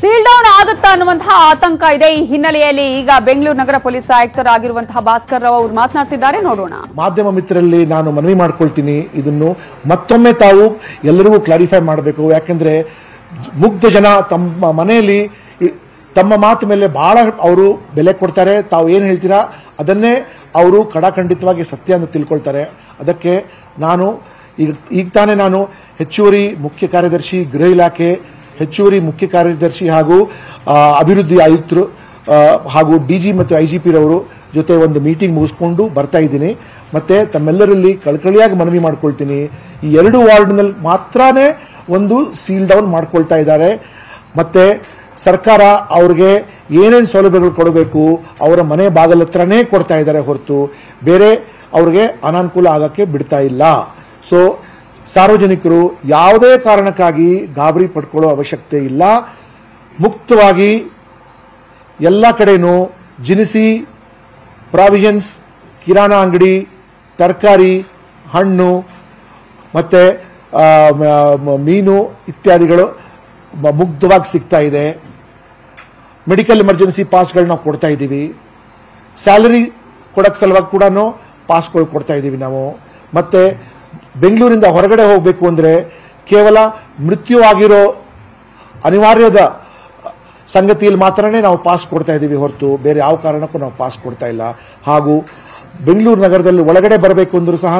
seal down ಆಗುತ್ತಾ ಅನ್ನುವಂತಹ ಆತಂಕ ಇದೆ ಈ ಹಿನ್ನೆಲೆಯಲ್ಲಿ ಈಗ ಬೆಂಗಳೂರು ನಗರ ಪೊಲೀಸ್ ಆಯುಕ್ತರಾಗಿರುವಂತಹ ಭಾಸ್ಕರ್ ರಾವ್ ಅವರು ಮಾತನಾಡ್ತಿದ್ದಾರೆ ನೋಡೋಣ ಮಾಧ್ಯಮ ಮಿತ್ರರಲ್ಲಿ ನಾನು ಮನವಿ ಮಾಡ್ಕೊಳ್ತೀನಿ ಇದನ್ನು ಮತ್ತೊಮ್ಮೆ ತಾವು ಎಲ್ಲರಿಗೂ ಕ್ಲಾರಿಫೈ ಮಾಡಬೇಕು ಯಾಕೆಂದ್ರೆ ಮುಗ್ಧ ಜನ ತಮ್ಮ ಮನೆಯಲ್ಲಿ ಇ- ತಮ್ಮ ಮಾತು ಮೇಲೆ ಬಹಳ ಅವರು ಬೆಲೆ ಕೊಡ್ತಾರೆ ತಾವು ಏನು ಹೇಳ್ತೀರಾ ಅದನ್ನೇ ಅವರು ಕಡಾಖಂಡಿತವಾಗಿ ಸತ್ಯ ಅಂತ ತಿಳ್ಕೊಳ್ತಾರೆ ಅದಕ್ಕೆ ನಾನು ಈಗ ಈಗ ತಾನೇ ನಾನು ಹೆಚ್ಚುವರಿ ಮುಖ್ಯ ಕಾರ್ಯದರ್ಶಿ ಗೃಹ ಇಲಾಖೆ ಹೆಚ್ಚುವರಿ ಮುಖ್ಯ ಕಾರ್ಯದರ್ಶಿ ಹಾಗೂ ಆ, ಅಭಿವೃದ್ಧಿ ಆಯುಕ್ತರು ಆ, ಹಾಗೂ ಡಿ ಜಿ ಮತ್ತು ಐ ಜಿ ಪಿರವರು ಜೊತೆ ಒಂದು ಮೀಟಿಂಗ್ ಮುಗಿಸ್ಕೊಂಡು ಬರ್ತಾ ಇದ್ದೀನಿ ಮತ್ತೆ ತಮ್ಮೆಲ್ಲರಲ್ಲಿ ಕಳಕಳಿಯಾಗಿ ಮನವಿ ಮಾಡ್ಕೊಳ್ತೀನಿ ಈ ಎರಡು ವಾರ್ಡ್ನಲ್ಲಿ ಮಾತ್ರನೇ ಒಂದು ಸೀಲ್ ಡೌನ್ ಮಾಡ್ಕೊಳ್ತಾ ಇದ್ದಾರೆ ಮತ್ತೆ ಸರ್ಕಾರ ಅವ್ರಿಗೆ ಏನೇನು ಸೌಲಭ್ಯಗಳು ಕೊಡಬೇಕು ಅವರ ಮನೆ ಬಾಗಲ ಹತ್ರನೇ ಕೊಡ್ತಾ ಇದ್ದಾರೆ ಹೊರತು ಬೇರೆ ಅವ್ರಿಗೆ ಅನಾನುಕೂಲ ಆಗಕ್ಕೆ ಬಿಡ್ತಾ ಇಲ್ಲ ಸೊ ಸಾರ್ವಜನಿಕರು ಯಾವುದೇ ಕಾರಣಕ್ಕಾಗಿ ಗಾಬರಿ ಪಡ್ಕೊಳ್ಳೋ ಅವಶ್ಯಕತೆ ಇಲ್ಲ ಮುಕ್ತವಾಗಿ ಎಲ್ಲ ಕಡೆನೂ ಜಿನಿಸಿ ಪ್ರಾವಿಷನ್ಸ್ ಕಿರಾಣಾ ಅಂಗಡಿ ತರಕಾರಿ ಹಣ್ಣು ಮತ್ತು ಮೀನು ಇತ್ಯಾದಿಗಳು ಮ- ಮುಗ್ಧವಾಗಿ ಸಿಗ್ತಾ ಇದೆ ಮೆಡಿಕಲ್ ಎಮರ್ಜೆನ್ಸಿ ಪಾಸ್ಗಳನ್ನ ನಾವು ಕೊಡ್ತಾ ಇದ್ದೀವಿ ಸ್ಯಾಲರಿ ಕೊಡಕ್ಕೆ ಸಲುವಾಗಿ ಕೂಡ ಪಾಸ್ಗಳು ಕೊಡ್ತಾ ಇದ್ದೀವಿ ನಾವು ಮತ್ತೆ ಬೆಂಗಳೂರಿಂದ ಹೊರಗಡೆ ಹೋಗಬೇಕು ಅಂದರೆ ಕೇವಲ ಮೃತ್ಯು ಆಗಿರೋ ಅನಿವಾರ್ಯದ ಸಂಗತಿಯಲ್ಲಿ ಮಾತ್ರನೇ ನಾವು ಪಾಸ್ ಕೊಡ್ತಾ ಇದ್ದೀವಿ ಹೊರತು ಬೇರೆ ಯಾವ ಕಾರಣಕ್ಕೂ ನಾವು ಪಾಸ್ ಕೊಡ್ತಾ ಇಲ್ಲ ಹಾಗೂ ಬೆಂಗಳೂರು ನಗರದಲ್ಲಿ ಒಳಗಡೆ ಬರಬೇಕು ಅಂದರೂ ಸಹ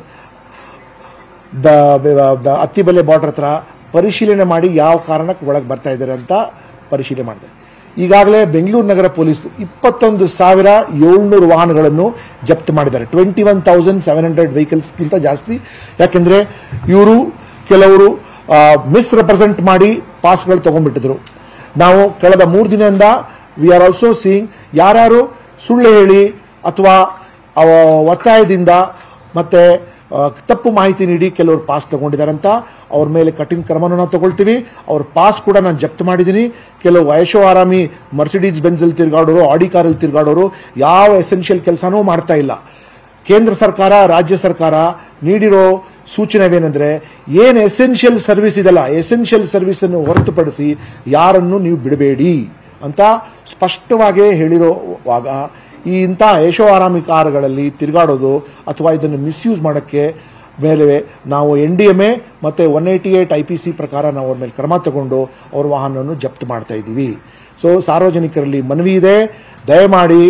ಅತ್ತಿಬೆಲೆ ಬಾರ್ಡರ್ ಹತ್ರ ಪರಿಶೀಲನೆ ಮಾಡಿ ಯಾವ ಕಾರಣಕ್ಕೆ ಒಳಗೆ ಬರ್ತಾ ಇದ್ದಾರೆ ಅಂತ ಪರಿಶೀಲನೆ ಮಾಡಿದೆ ಈಗಾಗಲೇ ಬೆಂಗಳೂರು ನಗರ ಪೊಲೀಸ್ ಇಪ್ಪತ್ತೊಂದು ಸಾವಿರ ಏಳ್ನೂರು ವಾಹನಗಳನ್ನು ಜಪ್ತ್ ಮಾಡಿದ್ದಾರೆ twenty one thousand seven hundred ವೆಹಿಕಲ್ಸ್ಗಿಂತ ಜಾಸ್ತಿ ಯಾಕೆಂದ್ರೆ ಇವರು ಕೆಲವರು ಮಿಸ್ರೆಪ್ರೆಸೆಂಟ್ ಮಾಡಿ ಪಾಸ್ಗಳು ತಗೊಂಡ್ಬಿಟ್ಟಿದ್ರು ನಾವು ಕಳೆದ ಮೂರು ದಿನದಿಂದ ವಿ ಆರ್ ಆಲ್ಸೋ ಸೀಯಿಂಗ್ ಯಾರ್ಯಾರು ಸುಳ್ಳು ಹೇಳಿ ಅಥವಾ ಅವ ಒತ್ತಾಯದಿಂದ ಮತ್ತೆ ಆ, ತಪ್ಪು ಮಾಹಿತಿ ನೀಡಿ ಕೆಲವರು ಪಾಸ್ ತಗೊಂಡಿದ್ದಾರೆ ಅಂತ ಅವ್ರ ಮೇಲೆ ಕಠಿಣ ಕ್ರಮವನ್ನು ನಾವು ತಗೊಳ್ತೀವಿ ಅವ್ರ ಪಾಸ್ ಕೂಡ ನಾನು ಜಪ್ತ್ ಮಾಡಿದ್ದೀನಿ ಕೆಲವು ವಯಸ್ಸು ಆರಾಮಿ ಮರ್ಸಿಡೀಸ್ ಬೆನ್ಸಲ್ಲಿ ತಿರುಗಾಡೋರು ಆಡಿ ಕಾರಲ್ಲಿ ತಿರುಗಾಡೋರು ಯಾವ ಎಸೆನ್ಷಿಯಲ್ ಕೆಲಸನೂ ಮಾಡ್ತಾ ಇಲ್ಲ ಕೇಂದ್ರ ಸರ್ಕಾರ ರಾಜ್ಯ ಸರ್ಕಾರ ನೀಡಿರೋ ಸೂಚನೆವೇನೆಂದ್ರೆ ಏನು ಎಸೆನ್ಷಿಯಲ್ ಸರ್ವಿಸ್ ಇದೆಲ್ಲ ಎಸೆನ್ಷಿಯಲ್ ಸರ್ವಿಸ್ ಅನ್ನು ಹೊರತುಪಡಿಸಿ ಯಾರನ್ನು ನೀವು ಬಿಡಬೇಡಿ ಅಂತ ಸ್ಪಷ್ಟವಾಗಿ ಹೇಳಿರೋವಾಗ ಈ ಇಂಥ ಯಶೋ ಆರಾಮಿ ಕಾರುಗಳಲ್ಲಿ ತಿರುಗಾಡೋದು ಅಥವಾ ಇದನ್ನು ಮಿಸ್ಯೂಸ್ ಮಾಡೋಕ್ಕೆ ಮೇಲೆ ನಾವು ಎನ್ ಡಿ ಎಮ್ ಎ ಮತ್ತು one eighty eight I P C ಪ್ರಕಾರ ನಾವು ಅವ್ರ ಮೇಲೆ ಕ್ರಮ ತಗೊಂಡು ಅವ್ರ ವಾಹನವನ್ನು ಜಪ್ತ್ ಮಾಡ್ತಾ ಇದ್ದೀವಿ ಸೊ ಸಾರ್ವಜನಿಕರಲ್ಲಿ ಮನವಿ ಇದೆ ದಯಮಾಡಿ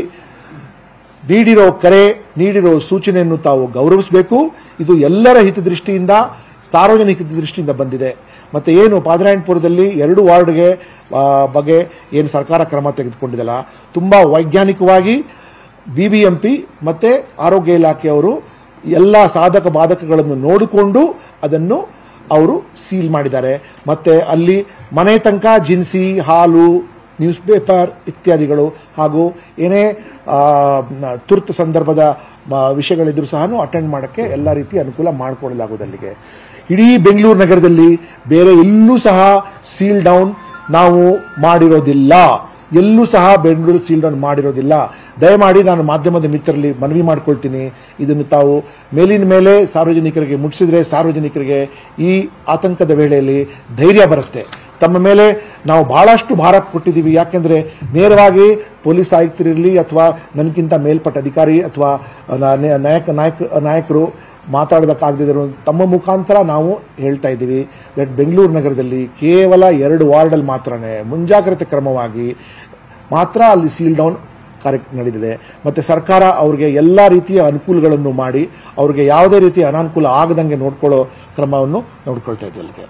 ನೀಡಿರೋ ಕರೆ ನೀಡಿರೋ ಸೂಚನೆಯನ್ನು ತಾವು ಗೌರವಿಸಬೇಕು ಇದು ಎಲ್ಲರ ಹಿತದೃಷ್ಟಿಯಿಂದ ಸಾರ್ವಜನಿಕ ಹಿತದೃಷ್ಟಿಯಿಂದ ಬಂದಿದೆ ಮತ್ತೆ ಏನು ಪಾದರಾಯಣಪುರದಲ್ಲಿ ಎರಡು ವಾರ್ಡ್ಗೆ ಆ, ಬಗ್ಗೆ ಏನು ಸರ್ಕಾರ ಕ್ರಮ ತೆಗೆದುಕೊಂಡಿದಲ್ಲ ತುಂಬಾ ವೈಜ್ಞಾನಿಕವಾಗಿ ಬಿಬಿಎಂಪಿ ಮತ್ತೆ ಆರೋಗ್ಯ ಇಲಾಖೆಯವರು ಎಲ್ಲ ಸಾಧಕ ಬಾಧಕಗಳನ್ನು ನೋಡಿಕೊಂಡು ಅದನ್ನು ಅವರು ಸೀಲ್ ಮಾಡಿದ್ದಾರೆ ಮತ್ತೆ ಅಲ್ಲಿ ಮನೆ ತನಕ ಜಿನ್ಸಿ ಹಾಲು ನ್ಯೂಸ್ ಪೇಪರ್ ಇತ್ಯಾದಿಗಳು ಹಾಗೂ ಏನೇ ಆ, ನ- ತುರ್ತು ಸಂದರ್ಭದ ಮ- ವಿಷಯಗಳಿದ್ರು ಸಹ ಅಟೆಂಡ್ ಮಾಡೋಕ್ಕೆ ಎಲ್ಲ ರೀತಿ ಅನುಕೂಲ ಮಾಡಿಕೊಳ್ಳಲಾಗುವುದು ಅಲ್ಲಿಗೆ ಇಡೀ ಬೆಂಗಳೂರು ನಗರದಲ್ಲಿ ಬೇರೆ ಎಲ್ಲೂ ಸಹ ಸೀಲ್ ಡೌನ್ ನಾವು ಮಾಡಿರೋದಿಲ್ಲ ಎಲ್ಲೂ ಸಹ ಬೆಂಗಳೂರು ಸೀಲ್ ಡೌನ್ ಮಾಡಿರೋದಿಲ್ಲ ದಯಮಾಡಿ ನಾನು ಮಾಧ್ಯಮದ ಮಿತ್ರರಲ್ಲಿ ಮನವಿ ಮಾಡ್ಕೊಳ್ತೀನಿ ಇದನ್ನು ತಾವು ಮೇಲಿನ ಮೇಲೆ ಸಾರ್ವಜನಿಕರಿಗೆ ಮುಟ್ಟಿಸಿದ್ರೆ ಸಾರ್ವಜನಿಕರಿಗೆ ಈ ಆತಂಕದ ವೇಳೆಯಲ್ಲಿ ಧೈರ್ಯ ಬರುತ್ತೆ ತಮ್ಮ ಮೇಲೆ ನಾವು ಬಹಳಷ್ಟು ಭಾರ ಕೊಟ್ಟಿದ್ದೀವಿ ಯಾಕೆಂದ್ರೆ ನೇರವಾಗಿ ಪೊಲೀಸ್ ಆಯುಕ್ತರಿರಲಿ ಅಥವಾ ನನಗಿಂತ ಮೇಲ್ಪಟ್ಟ ಅಧಿಕಾರಿ ಅಥವಾ ನ- ನ- ನಾಯಕ ನಾಯಕ ನಾಯಕರು ಮಾತಾಡೋದಕ್ಕಾಗದಿದ್ರು ತಮ್ಮ ಮುಖಾಂತರ ನಾವು ಹೇಳ್ತಾ ಇದ್ದೀವಿ ದಟ್ ಬೆಂಗಳೂರು ನಗರದಲ್ಲಿ ಕೇವಲ ಎರಡು ವಾರ್ಡಲ್ಲಿ ಮಾತ್ರನೇ ಮುಂಜಾಗ್ರತೆ ಕ್ರಮವಾಗಿ ಮಾತ್ರ ಅಲ್ಲಿ ಸೀಲ್ ಡೌನ್ ಕಾರ್ಯ ನಡೆದಿದೆ ಮತ್ತೆ ಸರ್ಕಾರ ಅವ್ರಿಗೆ ಎಲ್ಲ ರೀತಿಯ ಅನುಕೂಲಗಳನ್ನು ಮಾಡಿ ಅವ್ರಿಗೆ ಯಾವುದೇ ರೀತಿಯ ಅನಾನುಕೂಲ ಆಗದಂಗೆ ನೋಡ್ಕೊಳ್ಳೋ ಕ್ರಮವನ್ನು ನೋಡ್ಕೊಳ್ತಾ ಇದೆ ಅಲ್ಲಿಗೆ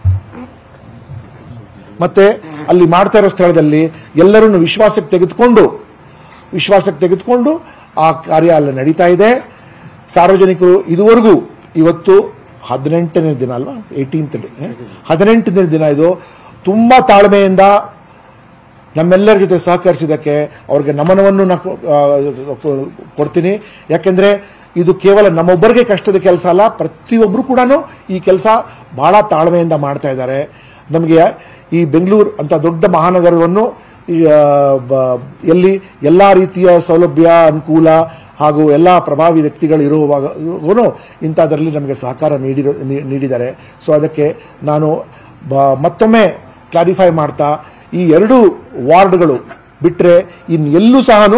ಮತ್ತೆ ಅಲ್ಲಿ ಮಾಡ್ತಾ ಇರೋ ಸ್ಥಳದಲ್ಲಿ ಎಲ್ಲರನ್ನು ವಿಶ್ವಾಸಕ್ಕೆ ತೆಗೆದುಕೊಂಡು ವಿಶ್ವಾಸಕ್ಕೆ ತೆಗೆದುಕೊಂಡು ಆ ಕಾರ್ಯ ಅಲ್ಲಿ ನಡೀತಾ ಇದೆ ಸಾರ್ವಜನಿಕರು ಇದುವರೆಗೂ ಇವತ್ತು ಹದಿನೆಂಟನೇ ದಿನ ಅಲ್ವಾ ಏಯ್ಟೀನ್ತ್ ಡೇ ಹದಿನೆಂಟನೇ ದಿನ ಇದು ತುಂಬಾ ತಾಳ್ಮೆಯಿಂದ ನಮ್ಮೆಲ್ಲರ ಜೊತೆ ಸಹಕರಿಸಿದ್ದಕ್ಕೆ ಅವ್ರಿಗೆ ನಮನವನ್ನು ನಾ ಕೊ- ಆ, ಕೊ- ಕೊಡ್ತೀನಿ ಯಾಕೆಂದ್ರೆ ಇದು ಕೇವಲ ನಮ್ಮೊಬ್ಬರಿಗೆ ಕಷ್ಟದ ಕೆಲಸ ಅಲ್ಲ ಪ್ರತಿಯೊಬ್ಬರು ಕೂಡ ಈ ಕೆಲಸ ಬಹಳ ತಾಳ್ಮೆಯಿಂದ ಮಾಡ್ತಾ ಇದ್ದಾರೆ ನಮಗೆ ಈ ಬೆಂಗಳೂರು ಅಂತ ದೊಡ್ಡ ಮಹಾನಗರವನ್ನು ಈ, ಆ, ಬ- ಎಲ್ಲಿ ಎಲ್ಲ ರೀತಿಯ ಸೌಲಭ್ಯ ಅನುಕೂಲ ಹಾಗೂ ಎಲ್ಲ ಪ್ರಭಾವಿ ವ್ಯಕ್ತಿಗಳು ಇರುವಾಗೂ ಇಂಥದ್ರಲ್ಲಿ ನಮಗೆ ಸಹಕಾರ ನೀಡಿರೋ ನೀ- ನೀಡಿದ್ದಾರೆ ಸೊ ಅದಕ್ಕೆ ನಾನು ಬ- ಮತ್ತೊಮ್ಮೆ ಕ್ಲಾರಿಫೈ ಮಾಡ್ತಾ ಈ ಎರಡು ವಾರ್ಡ್ಗಳು ಬಿಟ್ರೆ ಇನ್ ಎಲ್ಲೂ ಸಹನು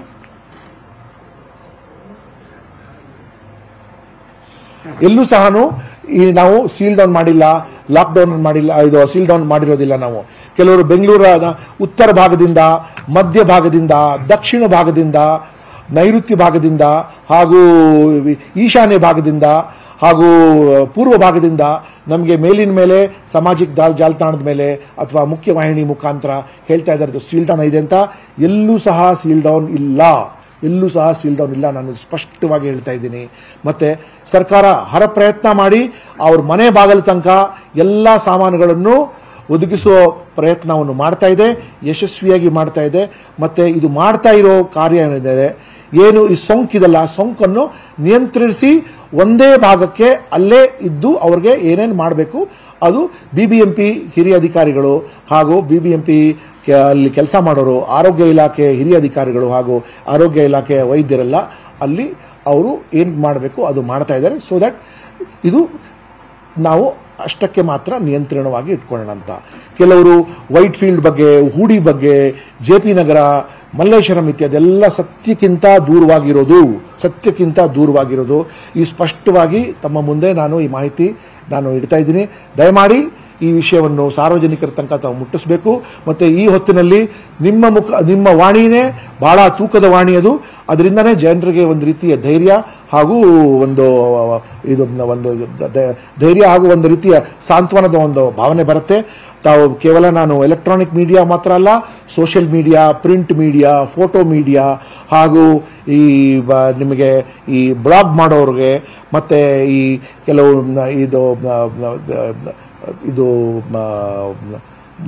ಎಲ್ಲೂ ಸಹನು ಈ ನಾವು ಸೀಲ್ ಡೌನ್ ಮಾಡಿಲ್ಲ ಲಾಕ್ ಡೌನ್ ಮಾಡಿಲ್ಲ ಇದು ಸೀಲ್ ಡೌನ್ ಮಾಡಿರೋದಿಲ್ಲ ನಾವು ಕೆಲವರು ಬೆಂಗಳೂರಿನ ಉತ್ತರ ಭಾಗದಿಂದ ಮಧ್ಯ ಭಾಗದಿಂದ ದಕ್ಷಿಣ ಭಾಗದಿಂದ ನೈಋತ್ಯ ಭಾಗದಿಂದ ಹಾಗೂ ಈಶಾನ್ಯ ಭಾಗದಿಂದ ಹಾಗೂ ಪೂರ್ವ ಭಾಗದಿಂದ ನಮಗೆ ಮೇಲಿನ ಮೇಲೆ ಸಾಮಾಜಿಕ ಜಾಲ ಜಾಲತಾಣದ ಮೇಲೆ ಅಥವಾ ಮುಖ್ಯವಾಹಿನಿ ಮುಖಾಂತರ ಹೇಳ್ತಾ ಇದ್ದಾರೆ ಸೀಲ್ ಡೌನ್ ಇದೆ ಅಂತ ಎಲ್ಲೂ ಸಹ ಸೀಲ್ ಡೌನ್ ಇಲ್ಲ ಎಲ್ಲೂ ಸಹ ಸೀಲ್ ಡೌನ್ ಇಲ್ಲ ನಾನು ಸ್ಪಷ್ಟವಾಗಿ ಹೇಳ್ತಾ ಇದ್ದೀನಿ ಮತ್ತೆ ಸರ್ಕಾರ ಹರ ಪ್ರಯತ್ನ ಮಾಡಿ ಅವ್ರ ಮನೆ ಬಾಗಿಲ ತನಕ ಎಲ್ಲ ಸಾಮಾನುಗಳನ್ನು ಒದಗಿಸುವ ಪ್ರಯತ್ನವನ್ನು ಮಾಡ್ತಾ ಇದೆ ಯಶಸ್ವಿಯಾಗಿ ಮಾಡ್ತಾ ಇದೆ ಮತ್ತೆ ಇದು ಮಾಡ್ತಾ ಇರೋ ಕಾರ್ಯ ಏನಿದೆ ಏನು ಈ ಸೋಂಕಿದಲ್ಲ ಸೋಂಕನ್ನು ನಿಯಂತ್ರಿಸಿ ಒಂದೇ ಭಾಗಕ್ಕೆ ಅಲ್ಲೇ ಇದ್ದು ಅವ್ರಿಗೆ ಏನೇನು ಮಾಡಬೇಕು ಅದು ಬಿ ಬಿ ಎಂ ಪಿ ಹಿರಿಯ ಅಧಿಕಾರಿಗಳು ಹಾಗೂ ಬಿ ಬಿ ಎಂ ಪಿ ಅಲ್ಲಿ ಕೆಲಸ ಮಾಡೋರು ಆರೋಗ್ಯ ಇಲಾಖೆ ಹಿರಿಯ ಅಧಿಕಾರಿಗಳು ಹಾಗೂ ಆರೋಗ್ಯ ಇಲಾಖೆಯ ವೈದ್ಯರೆಲ್ಲ ಅಲ್ಲಿ ಅವರು ಏನು ಮಾಡಬೇಕು ಅದು ಮಾಡ್ತಾ ಇದ್ದಾರೆ ಸೊ ದಟ್ ಇದು ನಾವು ಅಷ್ಟಕ್ಕೆ ಮಾತ್ರ ನಿಯಂತ್ರಣವಾಗಿ ಇಟ್ಕೊಳ್ಳೋಣ ಅಂತ ಕೆಲವರು ವೈಟ್ ಫೀಲ್ಡ್ ಬಗ್ಗೆ ಹೂಡಿ ಬಗ್ಗೆ ಜೆ ಪಿ ನಗರ ಮಲ್ಲೇಶ್ವರಂ ಇತ್ಯಾದಿ ಎಲ್ಲ ಸತ್ಯಕ್ಕಿಂತ ದೂರವಾಗಿರೋದು ಸತ್ಯಕ್ಕಿಂತ ದೂರವಾಗಿರೋದು ಈ ಸ್ಪಷ್ಟವಾಗಿ ತಮ್ಮ ಮುಂದೆ ನಾನು ಈ ಮಾಹಿತಿ ನಾನು ಇಡ್ತಾ ಇದ್ದೀನಿ ದಯಮಾಡಿ ಈ ವಿಷಯವನ್ನು ಸಾರ್ವಜನಿಕರ ತನಕ ತಾವು ಮುಟ್ಟಿಸಬೇಕು ಮತ್ತೆ ಈ ಹೊತ್ತಿನಲ್ಲಿ ನಿಮ್ಮ ಮುಖ ನಿಮ್ಮ ವಾಣಿನೇ ಬಹಳ ತೂಕದ ವಾಣಿ ಅದು ಅದರಿಂದನೇ ಜನರಿಗೆ ಒಂದು ರೀತಿಯ ಧೈರ್ಯ ಹಾಗೂ ಒಂದು ಇದು ಒಂದು ದ- ಧೈರ್ಯ ಹಾಗೂ ಒಂದು ರೀತಿಯ ಸಾಂತ್ವನದ ಒಂದು ಭಾವನೆ ಬರುತ್ತೆ ತಾವು ಕೇವಲ ನಾನು ಎಲೆಕ್ಟ್ರಾನಿಕ್ ಮೀಡಿಯಾ ಮಾತ್ರ ಅಲ್ಲ social media print media photo media ಹಾಗೂ ಈ ಬ- ನಿಮಗೆ ಈ ಬ್ಲಾಗ್ ಮಾಡೋರಿಗೆ ಮತ್ತೆ ಈ ಕೆಲವು ನ- ಇದು ನ- ನ- ಇದು ಮ-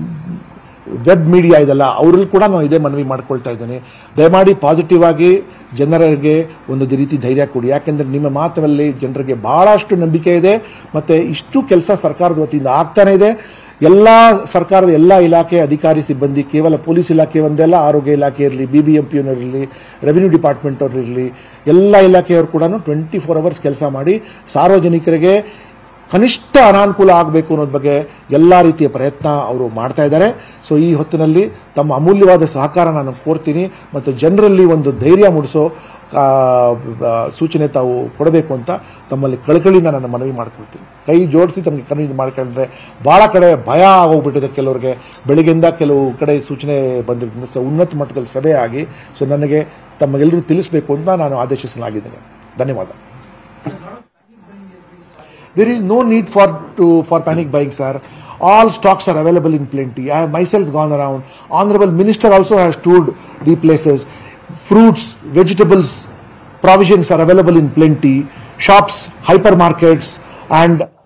ವೆಬ್ ಮೀಡಿಯಾ ಇದೆಲ್ಲ ಅವರಲ್ಲಿ ಕೂಡ ನಾನು ಇದೇ ಮನವಿ ಮಾಡ್ಕೊಳ್ತಾ ಇದ್ದೇನೆ ದಯಮಾಡಿ ಪಾಸಿಟಿವ್ ಆಗಿ ಜನರಿಗೆ ಒಂದು ರೀತಿ ಧೈರ್ಯ ಕೊಡಿ ಯಾಕೆಂದ್ರೆ ನಿಮ್ಮ ಮಾತಿನಲ್ಲಿ ಜನರಿಗೆ ಬಹಳಷ್ಟು ನಂಬಿಕೆ ಇದೆ ಮತ್ತೆ ಇಷ್ಟು ಕೆಲಸ ಸರ್ಕಾರದ ವತಿಯಿಂದ ಆಗ್ತಾನೆ ಇದೆ ಎಲ್ಲ ಸರ್ಕಾರದ ಎಲ್ಲ ಇಲಾಖೆ ಅಧಿಕಾರಿ ಸಿಬ್ಬಂದಿ ಕೇವಲ ಪೊಲೀಸ್ ಇಲಾಖೆ ಒಂದಲ್ಲ ಆರೋಗ್ಯ ಇಲಾಖೆ ಇರಲಿ ಬಿ ಬಿ ಎಂ ಪಿ ಇರಲಿ ರೆವಿನ್ಯೂ ಡಿಪಾರ್ಟ್ಮೆಂಟ್ ಅವ್ರು ಇರಲಿ ಎಲ್ಲ ಇಲಾಖೆಯವರು ಕೂಡ ಟ್ವೆಂಟಿ ಫೋರ್ ಅವರ್ಸ್ ಕೆಲಸ ಮಾಡಿ ಸಾರ್ವಜನಿಕರಿಗೆ ಕನಿಷ್ಠ ಅನಾನುಕೂಲ ಆಗಬೇಕು ಅನ್ನೋದ್ ಬಗ್ಗೆ ಎಲ್ಲ ರೀತಿಯ ಪ್ರಯತ್ನ ಅವರು ಮಾಡ್ತಾ ಇದ್ದಾರೆ ಸೊ ಈ ಹೊತ್ತಿನಲ್ಲಿ ತಮ್ಮ ಅಮೂಲ್ಯವಾದ ಸಹಕಾರ ನಾನು ಕೋರ್ತೀನಿ ಮತ್ತು ಜನರಲ್ಲಿ ಒಂದು ಧೈರ್ಯ ಮೂಡಿಸೋ ಆ, ಆ, ಸೂಚನೆ ತಾವು ಕೊಡಬೇಕು ಅಂತ ತಮ್ಮಲ್ಲಿ ಕಳಕಳಿಯಿಂದ ನಾನು ಮನವಿ ಮಾಡ್ಕೊಳ್ತೀನಿ ಕೈ ಜೋಡಿಸಿ ತಮಗೆ ಕನವಿ ಮಾಡ್ಕೊಂಡ್ರೆ ಬಹಳ ಕಡೆ ಭಯ ಆಗೋಗ್ಬಿಟ್ಟಿದೆ ಕೆಲವರಿಗೆ ಬೆಳಿಗ್ಗೆಯಿಂದ ಕೆಲವು ಕಡೆ ಸೂಚನೆ ಬಂದಿರೋದ್ರಿಂದ ಸೊ ಉನ್ನತ ಮಟ್ಟದಲ್ಲಿ ಸಭೆ ಆಗಿ ಸೊ ನನಗೆ ತಮಗೆಲ್ಲರೂ ತಿಳಿಸಬೇಕು ಅಂತ ನಾನು ಆದೇಶಿಸಲಾಗಿದ್ದೇನೆ ಧನ್ಯವಾದ there is no need for to for panic buying sir all stocks are available in plenty i have myself gone around honorable minister also has toured the places fruits vegetables provisions are available in plenty shops hypermarkets and